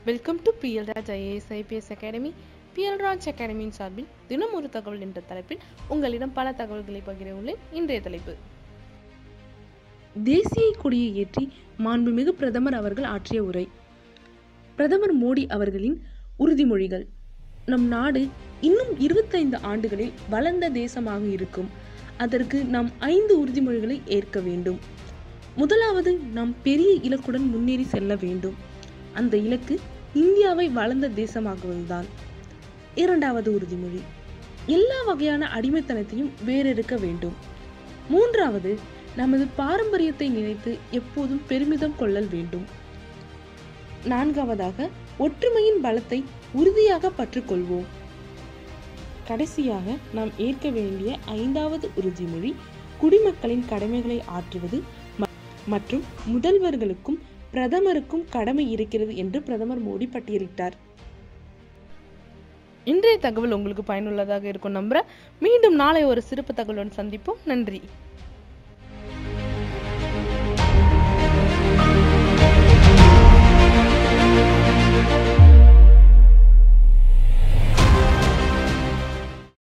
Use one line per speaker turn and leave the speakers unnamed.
welcome to PL Raj IAS IPS academy PL Raj அகாடமியின் சார்பில் தினம் ஒரு தகவல் என்ற தலைப்பில் உங்களிடம் பல தகவல்களை பகிர உள்ளேன் இன்றைய தலைப்பு
தேசிய கொடியை ஏற்றி மாண்புமிகு பிரதமர் அவர்கள் ஆற்றிய உரை பிரதமர் மோடி அவர்களின் உறுதிமொழிகள் நம் நாடு இன்னும் இருபத்தைந்து ஆண்டுகளில் வளர்ந்த தேசமாக இருக்கும் அதற்கு நாம் ஐந்து உறுதிமொழிகளை ஏற்க வேண்டும் முதலாவது நாம் பெரிய இலக்குடன் முன்னேறி செல்ல வேண்டும் அந்த இலக்கு இந்தியாவை வளர்ந்த தேசமாகுவதுதான் இரண்டாவது உறுதிமொழி எல்லா வகையான அடிமைத்தனத்தையும் வேறெடுக்க வேண்டும் மூன்றாவது நமது பாரம்பரியத்தை நினைத்து எப்போதும் பெருமிதம் கொள்ளல் வேண்டும் நான்காவதாக ஒற்றுமையின் பலத்தை உறுதியாக பற்றுக்கொள்வோம் கடைசியாக நாம் ஏற்க வேண்டிய ஐந்தாவது உறுதிமொழி குடிமக்களின் கடமைகளை ஆற்றுவது ம- மற்றும் முதல்வர்களுக்கும் பிரதமருக்கும் கடமை இருக்கிறது என்று பிரதமர் மோடி பட்டியலிட்டார்
இன்றைய தகவல் உங்களுக்கு பயனுள்ளதாக இருக்கும் நம்புறேன் மீண்டும் நாளை ஒரு சிறப்பு தகவலுடன் சந்திப்போம் நன்றி